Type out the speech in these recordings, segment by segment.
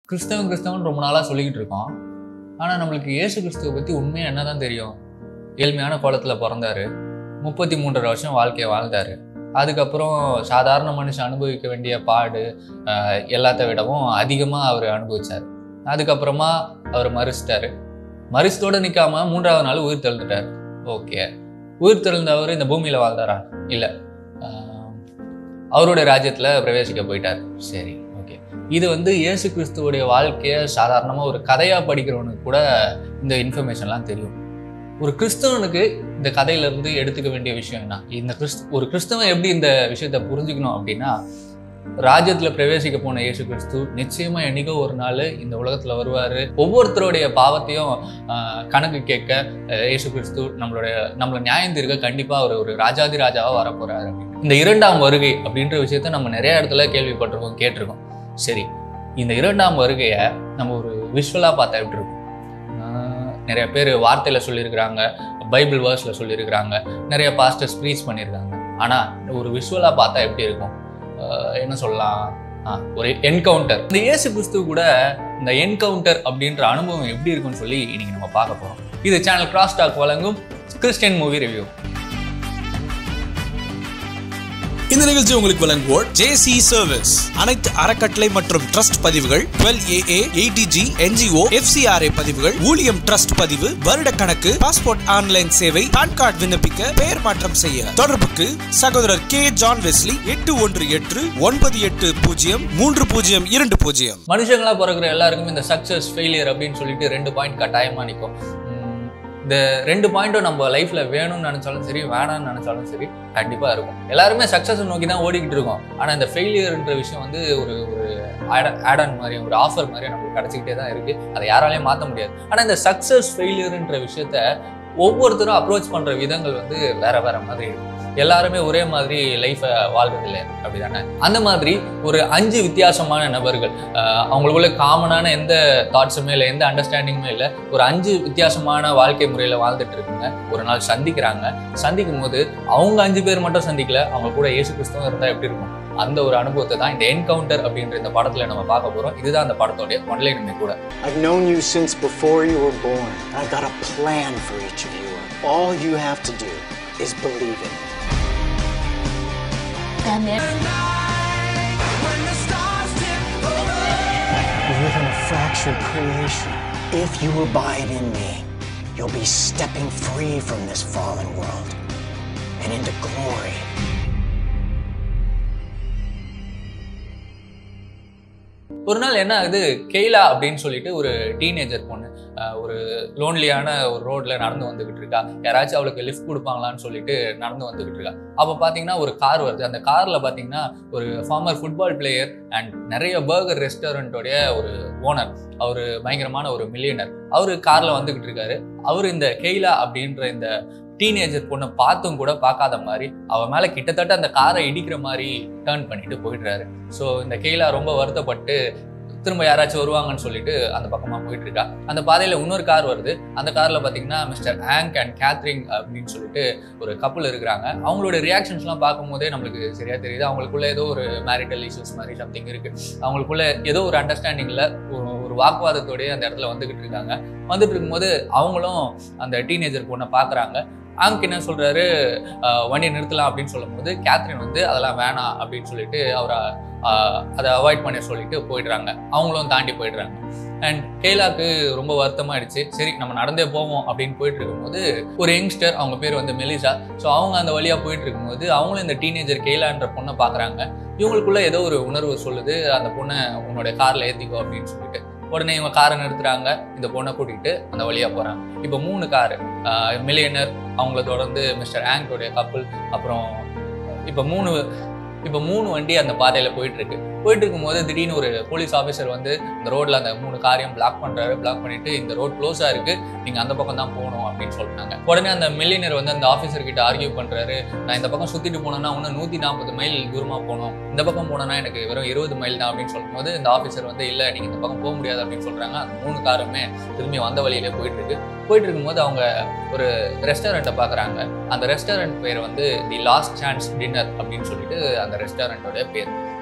கிறிஸ்தவன் கிறிஸ்தவன் ரொம்ப நாளாக சொல்லிக்கிட்டு இருக்கோம் ஆனால் நம்மளுக்கு இயேசு கிறிஸ்துவை பற்றி உண்மையாக என்ன தான் தெரியும் ஏழ்மையான குளத்தில் பிறந்தாரு முப்பத்தி மூன்றரை வருஷம் வாழ்க்கையை வாழ்ந்தாரு அதுக்கப்புறம் சாதாரண மனுஷன் அனுபவிக்க வேண்டிய பாடு ஆஹ், எல்லாத்த விடவும் அதிகமாக அவர் அனுபவிச்சார் அதுக்கப்புறமா அவர் மறிச்சிட்டாரு மறிச்சதோட நிற்காம மூன்றாவது நாள் உயிர் தெழுந்துட்டார் ஓகே உயிர் தெழுந்தவர் இந்த பூமியில் வாழ்ந்தாரா இல்லை அவருடைய ராஜ்யத்தில் பிரவேசிக்க போயிட்டார் சரி ஓகே இது வந்து இயேசு கிறிஸ்துவோடைய வாழ்க்கையை சாதாரணமாக ஒரு கதையாக படிக்கிறவனுக்கு கூட இந்த இன்ஃபர்மேஷன்லாம் தெரியும் ஒரு கிறிஸ்தவனுக்கு இந்த கதையிலேருந்து எடுத்துக்க வேண்டிய விஷயம் என்ன இந்த கிறிஸ்து ஒரு கிறிஸ்தவன் எப்படி இந்த விஷயத்தை புரிஞ்சுக்கணும் அப்படின்னா ராஜ்யத்தில் பிரவேசிக்க போன இயேசு கிறிஸ்து நிச்சயமா என்னைக்கோ ஒரு நாள் இந்த உலகத்தில் வருவார் ஒவ்வொருத்தருடைய பாவத்தையும் ஆஹ், கணக்கு கேட்க அஹ், இயேசு கிறிஸ்து நம்மளுடைய நம்மளை நியாயம் தீர்க்க கண்டிப்பாக அவர் ஒரு ராஜாதி ராஜாவாக வரப்போறாரு அப்படின்னு. இந்த இரண்டாம் வருகை அப்படின்ற விஷயத்த நம்ம நிறைய இடத்துல கேள்விப்பட்டிருக்கோம் கேட்டிருக்கோம் சரி இந்த இரண்டாம் வருகையை நம்ம ஒரு விஷுவலாக பார்த்தா எப்படி இருக்கும் ஆஹ், நிறைய பேர் வார்த்தையில் சொல்லியிருக்கிறாங்க பைபிள் வேர்ஸில் சொல்லியிருக்கிறாங்க நிறைய பாஸ்டர்ஸ் ப்ரீச் பண்ணியிருக்காங்க ஆனால் ஒரு விஷுவலாக பார்த்தா எப்படி இருக்கும் ஆஹ், என்ன சொல்லலாம் ஆ, ஒரு என்கவுண்டர் இந்த இயேசு கிறிஸ்து கூட இந்த என்கவுண்டர் அப்படின்ற அனுபவம் எப்படி இருக்கும்னு சொல்லி இன்னைக்கு நம்ம பார்க்க போகிறோம் இது சேனல் கிராஸ் டாக் வழங்கும் கிறிஸ்டியன் மூவி ரிவ்யூ இந்த நிகழ்ச்சி உங்களுக்கு வழங்குவோர் ஜேசி சர்வீஸ் அனைத்து அறக்கட்டளை மற்றும் ட்ரஸ்ட் பதிவுகள் twelve AA eighty G NGO FCRA பதிவுகள் ஊழியம் ட்ரஸ்ட் பதிவு வருட கணக்கு பாஸ்போர்ட் ஆன்லைன் சேவை பான் கார்டு விண்ணப்பிக்க பெயர் மாற்றம் செய்ய தொடர்புக்கு சகோதரர் கே ஜான் வெஸ்லி எட்டு ஒன்று எட்டு ஒன்பது எட்டு பூஜ்ஜியம் மூன்று பூஜ்ஜியம் இரண்டு பூஜ்ஜியம் மனுஷங்களா பிறகுற எல்லாருக்குமே இந்த சக்ஸஸ் ஃபெயிலியர் அப்படின்னு சொல்லிட்டு ரெண்டு பாயிண்ட் கட்டாயமா நிற்கும் உம், இந்த ரெண்டு பாயிண்ட்டும் நம்ம லைஃப்ல வேணும்னு நினைச்சாலும் சரி வேணாம்னு நினைச்சாலும் சரி கண்டிப்பா இருக்கும் எல்லாருமே சக்ஸஸ் நோக்கி தான் ஓடிக்கிட்டு இருக்கோம் ஆனா இந்த ஃபெயிலியர்ன்ற விஷயம் வந்து ஒரு ஒரு ஆட் மாதிரி ஒரு ஆஃபர் மாதிரி நமக்கு கிடைச்சிக்கிட்டே தான் இருக்கு அதை யாராலையும் மாற்ற முடியாது ஆனா இந்த சக்ஸஸ் ஃபெயிலியர்ன்ற விஷயத்த ஒவ்வொருத்தரும் அப்ரோச் பண்ற விதங்கள் வந்து வேற வேற மாதிரி இருக்கும் எல்லாருமே ஒரே மாதிரி லைஃப்பை வாழ்றதில்லை அப்படிதானே அந்த மாதிரி ஒரு அஞ்சு வித்தியாசமான நபர்கள் ஆஹ் அவங்களுக்குள்ள காமனான எந்த தாட்ஸுமே இல்லை எந்த அண்டர்ஸ்டாண்டிங்குமே இல்லை ஒரு அஞ்சு வித்தியாசமான வாழ்க்கை முறையில் வாழ்ந்துட்டு இருக்குங்க ஒரு நாள் சந்திக்கிறாங்க சந்திக்கும் போது அவங்க அஞ்சு பேர் மட்டும் சந்திக்கல அவங்க கூட இயேசு கிறிஸ்துவும் இருந்தால் எப்படி இருக்கும் அந்த ஒரு அனுபவத்தை தான் இந்த என்கவுண்டர் அப்படின்ற இந்த படத்துல நம்ம பார்க்க போறோம் இதுதான் அந்த படத்தோடைய ஒன்லைனுமே கூட I've known you since before you were born. I've got a plan for each of you. All you have to do is believe in it. And there, We live in a fractured creation. If you abide in me, you'll be stepping free from this fallen world and into glory. ஒரு நாள் என்ன ஆகுது கெய்லா அப்படின்னு சொல்லிட்டு ஒரு teenager பொண்ணு ஆஹ் ஒரு லோன்லியான ஒரு ரோட்ல நடந்து வந்துகிட்டு இருக்கா யாராச்சும் அவளுக்கு லிஃப்ட் கொடுப்பாங்களான்னு சொல்லிட்டு நடந்து வந்துகிட்டு இருக்கா அப்போ பார்த்தீங்கன்னா ஒரு கார் வருது அந்த கார்ல பார்த்தீங்கன்னா ஒரு ஃபார்மர் ஃபுட்பால் பிளேயர் அண்ட் நிறைய பர்கர் ரெஸ்டாரண்ட்டோடைய ஒரு ஓனர் அவர் பயங்கரமான ஒரு மில்லியனர் அவர் கார்ல வந்துகிட்டு இருக்காரு அவர் இந்த கெய்லா அப்படின்ற இந்த டீனேஜர் பொண்ணை பார்த்தும் கூட பார்க்காத மாதிரி அவ மேல கிட்டத்தட்ட அந்த காரை இடிக்கிற மாதிரி டேர்ன் பண்ணிட்டு போயிடுறாரு ஸோ இந்த கெய்லா ரொம்ப வருத்தப்பட்டு திரும்ப யாராச்சும் வருவாங்கன்னு சொல்லிட்டு அந்த பக்கமா போயிட்டு இருக்கா அந்த பாதையில இன்னொரு கார் வருது அந்த கார்ல பாத்தீங்கன்னா மிஸ்டர் ஆங்க் அண்ட் கேத்ரிங் அப்படின்னு சொல்லிட்டு ஒரு கப்பல் இருக்கிறாங்க அவங்களோட ரியாக்ஷன்ஸ்லாம் பார்க்கும்போதே நம்மளுக்கு சரியா தெரியுது அவங்களுக்குள்ள ஏதோ ஒரு மேரிட்டல் இஷ்யூஸ் மாதிரி சம்திங் இருக்கு அவங்களுக்குள்ள ஏதோ ஒரு அண்டர்ஸ்டாண்டிங்ல ஒரு ஒரு வாக்குவாதத்தோடய அந்த இடத்துல வந்துகிட்டு இருக்காங்க வந்துட்டு இருக்கும்போது அவங்களும் அந்த டீனேஜர் பொண்ணை பார்க்குறாங்க ஆங்க் என்ன சொல்றாரு "ஆஹ் வண்டியை நிறுத்தலாம் அப்படின்னு சொல்லும்போது கேத்ரின் வந்து அதெல்லாம் வேணாம் அப்படின்னு சொல்லிட்டு அவரை ஆஹ் அதை அவாய்ட் பண்ண சொல்லிட்டு போயிடுறாங்க அவங்களும் தாண்டி போயிடுறாங்க அண்ட் கேலாக்கு ரொம்ப வருத்தமாயிடுச்சு சரி நம்ம நடந்தே போவோம் அப்படின்னு போயிட்டு இருக்கும்போது ஒரு யங்ஸ்டர் அவங்க பேர் வந்து மெலிசா ஸோ அவங்க அந்த வழியா போயிட்டு இருக்கும்போது அவங்களும் இந்த டீனேஜர் கேலான்ற பொண்ணை பார்க்குறாங்க இவங்களுக்குள்ள ஏதோ ஒரு உணர்வு சொல்லுது அந்த பொண்ணை உன்னோட கார்ல ஏத்திக்கோ அப்படின்னு சொல்லிட்டு உடனே இவங்க காரை நிறுத்துறாங்க இந்த பொண்ணை கூட்டிகிட்டு அந்த வழியா போறாங்க இப்போ மூணு காரு மில்லியனர் அவங்கள தொடர்ந்து மிஸ்டர் ஆங்கோடைய கப்பல் அப்புறம் இப்போ மூணு இப்போ மூணு வண்டி அந்த பாதையில் போயிட்டு இருக்கு போயிட்டு இருக்கும்போது திடீர்னு ஒரு போலீஸ் ஆஃபீஸர் வந்து இந்த ரோட்ல அந்த மூணு காரையும் பிளாக் பண்றாரு பிளாக் பண்ணிட்டு இந்த ரோட் க்ளோஸா இருக்கு நீங்க அந்த பக்கம் தான் போகணும் அப்படின்னு சொல்லிட்டாங்க உடனே அந்த மில்லியனர் வந்து அந்த ஆஃபீஸர் கிட்ட ஆர்கியூ பண்றாரு நான் இந்த பக்கம் சுத்திட்டு போனேன்னா இன்னும் நூத்தி நாற்பது மைல் தூரமா போகணும் இந்த பக்கம் போனேன்னா எனக்கு வெறும் இருபது மைல் தான் அப்படின்னு சொல்லும்போது இந்த ஆஃபீஸர் வந்து இல்ல நீங்க இந்த பக்கம் போக முடியாது அப்படின்னு சொல்றாங்க அந்த மூணு காருமே திரும்பி வந்த வழியிலே போயிட்டு இருக்கு போயிட்டு இருக்கும்போது அவங்க ஒரு ரெஸ்டாரண்ட்டை பார்க்குறாங்க அந்த ரெஸ்டாரண்ட் பேர் வந்து தி லாஸ்ட் சான்ஸ் டின்னர் அப்படின்னு சொல்லிட்டு அந்த ரெஸ்டாரண்ட்டோட பேர்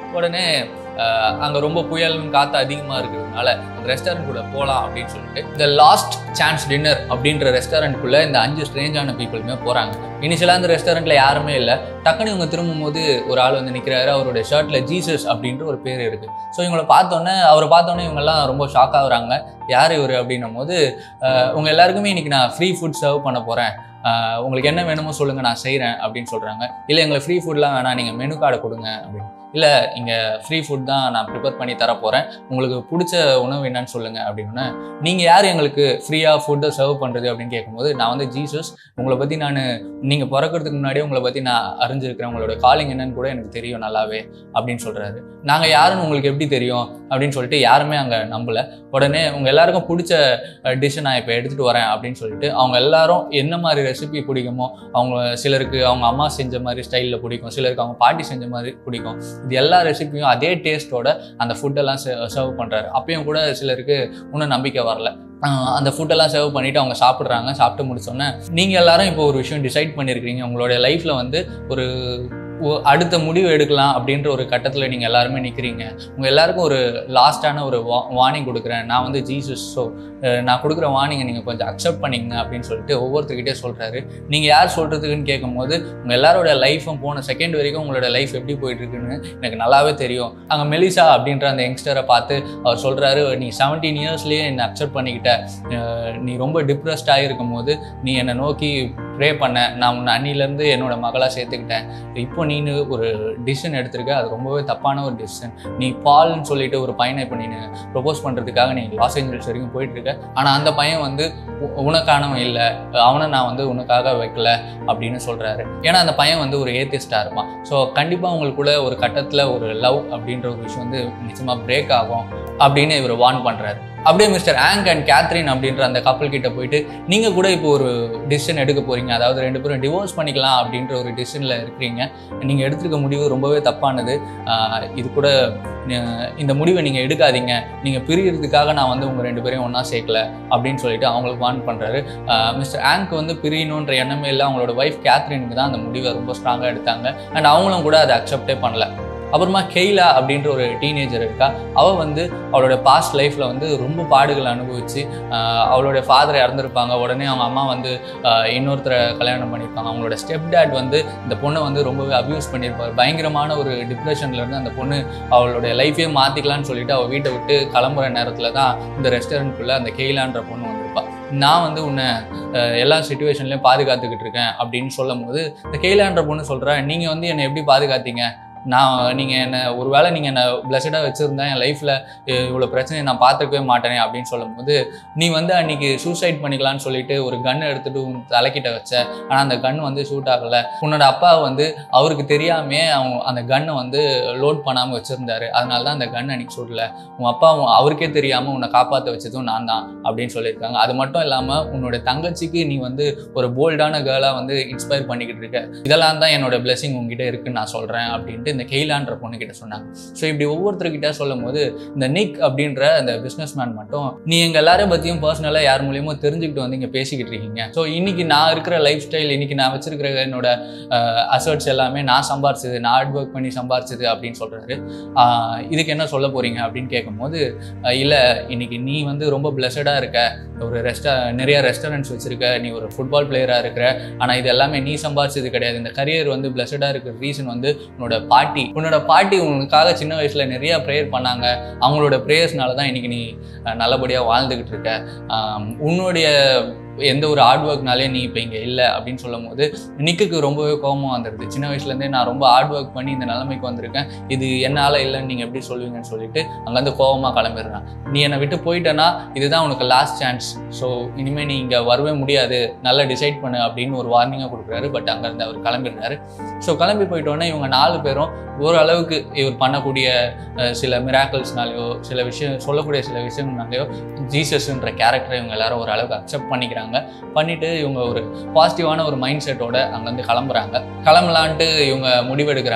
உடனே அங்கே ரொம்ப புயலும் காற்று அதிகமாக இருக்கிறதுனால அந்த ரெஸ்டாரண்ட்குள்ளே போகலாம் அப்படின்னு சொல்லிட்டு இந்த லாஸ்ட் சான்ஸ் டின்னர் அப்படின்ற ரெஸ்டாரண்ட்குள்ளே இந்த அஞ்சு ஸ்ட்ரேஞ்சான பீப்புளுமே போகிறாங்க இனிஷியலாக அந்த ரெஸ்டாரண்ட்டில் யாருமே இல்லை டக்குனு இவங்க திரும்பும் போது ஒரு ஆள் வந்து நிற்கிறாரு அவருடைய ஷர்ட்டில் ஜீசஸ் அப்படின்ற ஒரு பேர் இருக்குது ஸோ இவங்களை பார்த்தோன்னே அவரை பார்த்தோன்னே இவங்கெல்லாம் ரொம்ப ஷாக் ஆகுறாங்க யார் இவர் அப்படின்னும் போது அஹ், உங்க எல்லாருக்குமே இன்னைக்கு நான் ஃப்ரீ ஃபுட் சர்வ் பண்ண போகிறேன் உங்களுக்கு என்ன வேணுமோ சொல்லுங்கள் நான் செய்கிறேன் அப்படின்னு சொல்கிறாங்க இல்லை எங்களுக்கு ஃப்ரீ ஃபுட்லாம் வேணாம் நீங்கள் மெனு கார்டை கொடுங்க அப்படின்னு இல்லை இங்கே ஃப்ரீ ஃபுட் தான் நான் ப்ரிப்பேர் பண்ணி தர போகிறேன் உங்களுக்கு பிடிச்ச உணவு என்னன்னு சொல்லுங்கள் அப்படின்னா நீங்கள் யார் எங்களுக்கு ஃப்ரீயாக ஃபுட்டை சர்வ் பண்ணுறது அப்படின்னு கேட்கும்போது நான் வந்து ஜீசஸ் உங்களை பற்றி நான் நீங்கள் பிறக்கிறதுக்கு முன்னாடியே உங்களை பற்றி நான் அறிஞ்சிருக்கிறேன் உங்களோட காலிங் என்னன்னு கூட எனக்கு தெரியும் நல்லாவே அப்படின்னு சொல்கிறாரு நாங்கள் யாருன்னு உங்களுக்கு எப்படி தெரியும் அப்படின்னு சொல்லிட்டு யாருமே அங்கே நம்பலை உடனே உங்கள் எல்லாருக்கும் பிடிச்ச டிஷ்ஷை நான் இப்போ எடுத்துகிட்டு வரேன் அப்படின்னு சொல்லிட்டு அவங்க எல்லாரும் என்ன மாதிரி ரெசிபி பிடிக்குமோ அவங்க சிலருக்கு அவங்க அம்மா செஞ்ச மாதிரி ஸ்டைலில் பிடிக்கும் சிலருக்கு அவங்க பாட்டி செஞ்ச மாதிரி பிடிக்கும் இது எல்லா ரெசிபியும் அதே டேஸ்ட்டோட அந்த ஃபுட்டெல்லாம் சர்வ் பண்ணுறாரு அப்பயும் கூட சிலருக்கு இன்னும் நம்பிக்கை வரல ஆஹ் அந்த ஃபுட்டெல்லாம் சர்வ் பண்ணிட்டு அவங்க சாப்பிட்றாங்க சாப்பிட்டு முடிச்சோன்னே நீங்கள் எல்லாரும் இப்போ ஒரு விஷயம் டிசைட் பண்ணியிருக்கிறீங்க உங்களுடைய லைஃப்பில் வந்து ஒரு ஒ- அடுத்த முடிவு எடுக்கலாம் அப்படின்ற ஒரு கட்டத்தில் நீங்கள் எல்லாருமே நிற்கிறீங்க உங்கள் எல்லாருக்கும் ஒரு லாஸ்டான ஒரு வா வார்னிங் கொடுக்குறேன் நான் வந்து ஜீசஸ் ஸோ நான் கொடுக்குற வார்னிங்கை நீங்கள் கொஞ்சம் அக்செப்ட் பண்ணிங்க அப்படின்னு சொல்லிட்டு ஒவ்வொருத்தர்கிட்டே சொல்கிறாரு நீங்கள் யார் சொல்கிறதுக்குன்னு கேட்கும்போது உங்கள் எல்லாரோட லைஃப்பும் போன செகண்ட் வரைக்கும் உங்களோட லைஃப் எப்படி போயிட்டு இருக்குன்னு எனக்கு நல்லாவே தெரியும் அங்கே மெலிசா அப்படின்ற அந்த யங்ஸ்டரை பார்த்து அவர் சொல்கிறாரு நீ செவன்டீன் இயர்ஸ்லேயே என்னை அக்செப்ட் பண்ணிக்கிட்ட அஹ் நீ ரொம்ப டிப்ரெஸ்டாக இருக்கும் போது நீ என்னை நோக்கி ப்ரே பண்ண நான் உன்னை அன்னிலேருந்து என்னோட மகளாக சேர்த்துக்கிட்டேன் இப்போ நீ ஒரு டிசிஷன் எடுத்திருக்க அது ரொம்பவே தப்பான ஒரு டிசிஷன் நீ பால்னு சொல்லிட்டு ஒரு பையனை இப்போ நீ ப்ரொபோஸ் பண்ணுறதுக்காக நீ லாஸ் ஏஞ்சல்ஸ் வரைக்கும் போயிட்டு இருக்க ஆனால் அந்த பையன் வந்து உ- உனக்கானவன் இல்லை அவனை நான் வந்து உனக்காக வைக்கல அப்படின்னு சொல்கிறாரு ஏன்னா அந்த பையன் வந்து ஒரு ஏத்திஸ்டாக இருப்பான் ஸோ கண்டிப்பாக உங்களுக்குள்ள ஒரு கட்டத்தில் ஒரு லவ் அப்படின்ற ஒரு விஷயம் வந்து நிச்சயமாக பிரேக் ஆகும் அப்படின்னு இவர் வார்ன் பண்ணுறாரு அப்படியே மிஸ்டர் ஆங்க் அண்ட் கேத்ரின் அப்படின்ற அந்த கப்பல் கிட்ட போயிட்டு நீங்கள் கூட இப்போ ஒரு டிசிஷன் எடுக்க போகிறீங்க அதாவது ரெண்டு பேரும் டிவோர்ஸ் பண்ணிக்கலாம் அப்படின்ற ஒரு டிசிஷனில் இருக்கிறீங்க நீங்கள் எடுத்திருக்க முடிவு ரொம்பவே தப்பானது ஆஹ் இது கூட அஹ் இந்த முடிவை நீங்கள் எடுக்காதீங்க நீங்கள் பிரியறதுக்காக நான் வந்து உங்கள் ரெண்டு பேரையும் ஒன்றா சேர்க்கல அப்படின்னு சொல்லிட்டு அவங்களுக்கு வார்ன் பண்ணுறாரு மிஸ்டர் ஆங்க் வந்து பிரியணுன்ற எண்ணமே இல்லை அவங்களோட ஒய்ஃப் கேத்ரினுக்கு தான் அந்த முடிவை ரொம்ப ஸ்ட்ராங்காக எடுத்தாங்க அண்ட் அவங்களும் கூட அதை அக்செப்டே பண்ணல அப்புறமா கெய்லா அப்படின்ற ஒரு டீனேஜர் இருக்கா அவள் வந்து அவளோட பாஸ்ட் லைஃப்பில் வந்து ரொம்ப பாடுகள் அனுபவிச்சு ஆஹ் அவளோட ஃபாதர் இறந்துருப்பாங்க உடனே அவங்க அம்மா வந்து ஆஹ் இன்னொருத்தரை கல்யாணம் பண்ணியிருப்பாங்க அவங்களோட ஸ்டெப் டேட் வந்து இந்த பொண்ணை வந்து ரொம்பவே அப்யூஸ் பண்ணியிருப்பார் பயங்கரமான ஒரு டிப்ரெஷன்ல இருந்து அந்த பொண்ணு அவளுடைய லைஃபே மாற்றிக்கலான்னு சொல்லிட்டு அவள் வீட்டை விட்டு கிளம்புற நேரத்தில் தான் இந்த ரெஸ்டாரண்ட்குள்ளே அந்த கெய்லான்ற பொண்ணு வந்திருப்பா நான் வந்து உன்னை அஹ், எல்லா சுச்சுவேஷன்லையும் பாதுகாத்துக்கிட்டு இருக்கேன் அப்படின்னு சொல்லும் போது இந்த கெய்லான்ற பொண்ணு சொல்கிறா நீங்கள் வந்து என்னை எப்படி பாதுகாத்தீங்க நான் நீங்கள் என்னை ஒருவேளை நீங்கள் என்னை பிளஸடாக வச்சுருந்தா என் லைஃப்பில் இவ்வளோ பிரச்சனையை நான் பார்த்துக்கவே மாட்டேனே அப்படின்னு சொல்லும்போது நீ வந்து அன்னைக்கு சூசைட் பண்ணிக்கலாம்னு சொல்லிட்டு ஒரு கன்னை எடுத்துட்டு உன் தலைக்கிட்ட வச்ச ஆனால் அந்த கன் வந்து ஷூட் ஆகலை உன்னோட அப்பா வந்து அவருக்கு தெரியாமே அவங்க அந்த கன்னை வந்து லோட் பண்ணாமல் வச்சுருந்தாரு அதனால தான் அந்த கன் அன்னைக்கு சுடல உன் அப்பா உன் அவருக்கே தெரியாமல் உன்னை காப்பாற்ற வச்சதும் நான் தான் அப்படின்னு சொல்லியிருக்காங்க அது மட்டும் இல்லாமல் உன்னோட தங்கச்சிக்கு நீ வந்து ஒரு போல்டான கேர்ளாக வந்து இன்ஸ்பயர் பண்ணிக்கிட்டு இருக்க இதெல்லாம் தான் என்னோட பிளெஸிங் உங்ககிட்ட இருக்குன்னு நான் சொல்கிறேன் அப்படின்ட்டு இந்த கெய்லான்ற பொண்ணுக்கிட்ட சொன்னாங்க ஸோ இப்படி ஒவ்வொருத்தர்கிட்ட சொல்லும் போது இந்த நிக் அப்படின்ற அந்த பிஸ்னஸ் மேன் மட்டும் நீ எங்கள் எல்லாரையும் பற்றியும் பர்சனலாக யார் மூலியமோ தெரிஞ்சுக்கிட்டு வந்து இங்கே பேசிக்கிட்டு இருக்கீங்க ஸோ இன்னைக்கு நான் இருக்கிற லைஃப் ஸ்டைல் இன்னைக்கு நான் வச்சிருக்கிற என்னோட அசர்ட்ஸ் எல்லாமே நான் சம்பாரிச்சது நான் ஹார்ட் ஒர்க் பண்ணி சம்பாரிச்சது அப்படின்னு சொல்கிறாரு இதுக்கு என்ன சொல்ல போகிறீங்க அப்படின்னு கேட்கும்போது இல்லை இன்னைக்கு நீ வந்து ரொம்ப பிளஸடாக இருக்க ஒரு ரெஸ்டா நிறைய ரெஸ்டாரண்ட்ஸ் வச்சிருக்க நீ ஒரு ஃபுட்பால் பிளேயராக இருக்கிற ஆனால் இது எல்லாமே நீ சம்பாரிச்சது கிடையாது இந்த கரியர் வந்து பிளஸடாக இருக்கிற ரீசன் வந்து உன்னோட பாட்டி உன்னோட பாட்டி உனக்காக சின்ன வயசில் நிறைய ப்ரேயர் பண்ணாங்க அவங்களோட ப்ரேயர்ஸ்னால தான் இன்னைக்கு நீ அஹ், நல்லபடியாக வாழ்ந்துக்கிட்டு இருக்க ஆம், உன்னுடைய எந்த ஒரு ஹார்ட் ஒர்க்னாலே நீ இப்போ இங்கே இல்லை அப்படின்னு சொல்லும் போது நிக்குக்கு ரொம்பவே கோபமாக வந்துடுது சின்ன வயசுலேருந்தே நான் ரொம்ப ஹார்ட் ஒர்க் பண்ணி இந்த நிலைமைக்கு வந்திருக்கேன் இது என்னால் இல்லைன்னு நீங்கள் எப்படி சொல்லுவீங்கன்னு சொல்லிட்டு அங்கேருந்து கோபமாக கிளம்பிடுறான் நீ என்னை விட்டு போயிட்டேன்னா இதுதான் உனக்கு லாஸ்ட் சான்ஸ் ஸோ இனிமேல் நீ இங்கே வரவே முடியாது நல்லா டிசைட் பண்ணு அப்படின்னு ஒரு வார்னிங்காக கொடுக்குறாரு பட் அங்கேருந்து அவர் கிளம்பிடுறாரு ஸோ கிளம்பி போயிட்டோன்னே இவங்க நாலு பேரும் ஓரளவுக்கு இவர் பண்ணக்கூடிய அஹ், சில மிராக்கிள்ஸ்னாலையோ சில விஷயம் சொல்லக்கூடிய சில விஷயங்கள்னாலையோ ஜீசஸ்ன்ற கேரக்டரை இவங்க எல்லாரும் ஒரு அளவுக்கு அக்செப்ட் பண்ணிக்கிறாங்க பண்ணிட்டு இவங்க ஒரு பாசிட்டிவான ஒரு மைண்ட் செட்டோட அங்கேருந்து கிளம்புறாங்க கிளம்பலான்ட்டு இவங்க முடிவெடுக்கிறாங்க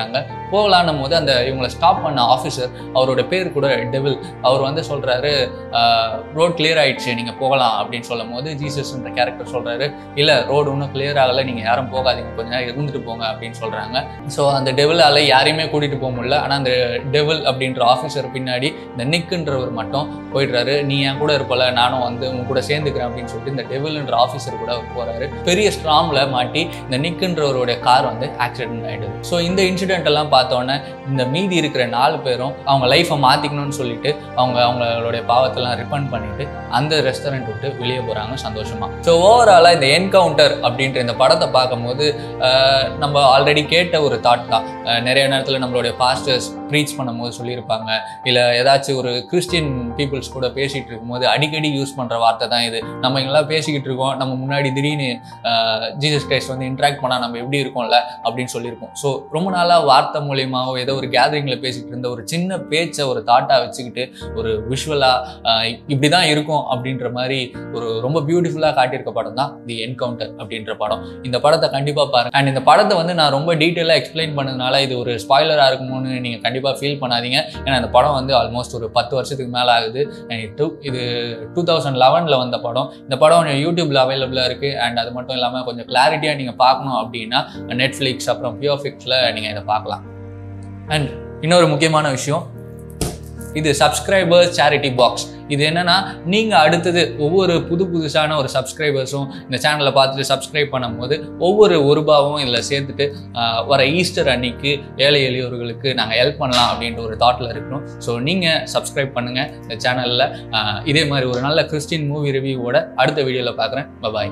போகலான்னும் போது அந்த இவங்களை ஸ்டாப் பண்ண ஆஃபீஸர் அவரோட பேர் கூட டெவில் அவர் வந்து சொல்கிறாரு ரோட் கிளியர் ஆயிடுச்சு நீங்கள் போகலாம் அப்படின்னு சொல்லும் போது ஜீசஸ்ன்ற கேரக்டர் சொல்கிறாரு இல்லை ரோடு இன்னும் கிளியர் ஆகலை நீங்கள் யாரும் போகாதீங்க கொஞ்ச நேரம் இருந்துட்டு போங்க அப்படின்னு சொல்கிறாங்க ஸோ அந்த டெவிலால் யாரையுமே கூட்டிகிட்டு போக முடியல ஆனால் அந்த டெவில் அப்படின்ற ஆஃபீஸர் பின்னாடி இந்த நிக்குன்றவர் மட்டும் போயிடுறாரு நீ என் கூட இருப்பல நானும் வந்து உன் கூட சேர்ந்துக்கிறேன் அப்படின்னு சொல்லிட்டு இந்த டெவில்ன்ற ஆஃபீஸர் கூட அவர் போகிறாரு பெரிய ஸ்ட்ராமில் மாட்டி இந்த நிக்குன்றவருடைய கார் வந்து ஆக்சிடென்ட் ஆகிடுது ஸோ இந்த இன்சிடென்ட் எல்லாம் பார்த்தோன்னே இந்த மீதி இருக்கிற நாலு பேரும் அவங்க லைஃப்பை மாற்றிக்கணும்னு சொல்லிட்டு அவங்க அவங்களுடைய பாவத்தெல்லாம் ரிப்பன் பண்ணிட்டு அந்த ரெஸ்டாரண்ட் விட்டு வெளியே போகிறாங்க சந்தோஷமா ஸோ ஓவராலாக இந்த என்கவுண்டர் அப்படின்ற இந்த படத்தை பார்க்கும்போது ஆஹ், நம்ம ஆல்ரெடி கேட்ட ஒரு தாட் தான் ஆஹ், நிறைய நேரத்தில் நம்மளுடைய பாஸ்டர்ஸ் ப்ரீச் பண்ணும்போது சொல்லியிருப்பாங்க இல்லை ஏதாச்சும் ஒரு கிறிஸ்டியன் பீப்புள்ஸ் கூட பேசிகிட்டு இருக்கும்போது அடிக்கடி யூஸ் பண்ணுற வார்த்தை தான் இது நம்ம இங்கெல்லாம் பேசிக்கிட்டு இருக்கோம் நம்ம முன்னாடி திடீர்னு ஜீசஸ் கிரைஸ்ட் வந்து இன்ட்ராக்ட் பண்ணால் நம்ம எப்படி இருக்கோம்ல அப்படின்னு சொல்லியிருக்கோம் ஸோ ரொம்ப நாளாக வார்த்தை மூலியமாவோ ஏதோ ஒரு கேதரிங்கில் பேசிக்கிட்டு இருந்த ஒரு சின்ன பேச்சை ஒரு தாட்டாக வச்சுக்கிட்டு ஒரு விஷுவலாக இப்படி தான் இருக்கும் அப்படின்ற மாதிரி ஒரு ரொம்ப பியூட்டிஃபுல்லாக காட்டியிருக்க படம் தான் தி என்கவுண்டர் அப்படின்ற படம் இந்த படத்தை கண்டிப்பாக பாருங்க அண்ட் இந்த படத்தை வந்து நான் ரொம்ப டீட்டெயிலாக எக்ஸ்பிளைன் பண்ணதுனால இது ஒரு ஸ்பாய்லராக இருக்குமோன்னு நீங்கள் கண்டிப்பாக ஃபீல் பண்ணாதீங்க ஏன்னா இந்த படம் வந்து ஆல்மோஸ்ட் ஒரு பத்து வருஷத்துக்கு மேலே ஆகுது அண்ட் டூ இது டூ தௌசண்ட் லெவனில் வந்த படம் இந்த படம் யூடியூப்ல அவைலபிளாக இருக்குது அண்ட் அது மட்டும் இல்லாமல் கொஞ்சம் கிளாரிட்டியாக நீங்கள் பார்க்கணும் அப்படின்னா நெட்ஃப்ளிக்ஸ் அப்புறம் பியோஃபிக்ஸில் நீங்கள் இதை பார்க்கலாம் அண்ட் இன்னொரு முக்கியமான விஷயம் இது சப்ஸ்கிரைபர்ஸ் சேரிட்டி பாக்ஸ் இது என்னன்னா நீங்க அடுத்தது ஒவ்வொரு புது புதுசான ஒரு சப்ஸ்கிரைபர்ஸும் இந்த சேனலை பார்த்துட்டு சப்ஸ்கிரைப் பண்ணும்போது ஒவ்வொரு ஒரு ரூபாவும் இதில் சேர்த்துட்டு ஆஹ், வர ஈஸ்டர் அன்னைக்கு ஏழை எளியோர்களுக்கு நாங்கள் ஹெல்ப் பண்ணலாம் அப்படின்ற ஒரு தாட்டில் இருக்கணும் ஸோ நீங்கள் சப்ஸ்கிரைப் பண்ணுங்க இந்த சேனலில் இதே மாதிரி ஒரு நல்ல கிறிஸ்டின் மூவி ரிவ்யூவோட அடுத்த வீடியோவில் பார்க்குறேன் பாய்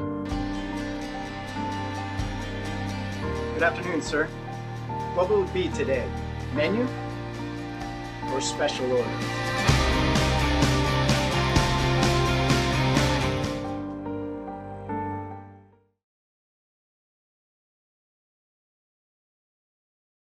Good afternoon, sir. What will it be today? Menu or special order?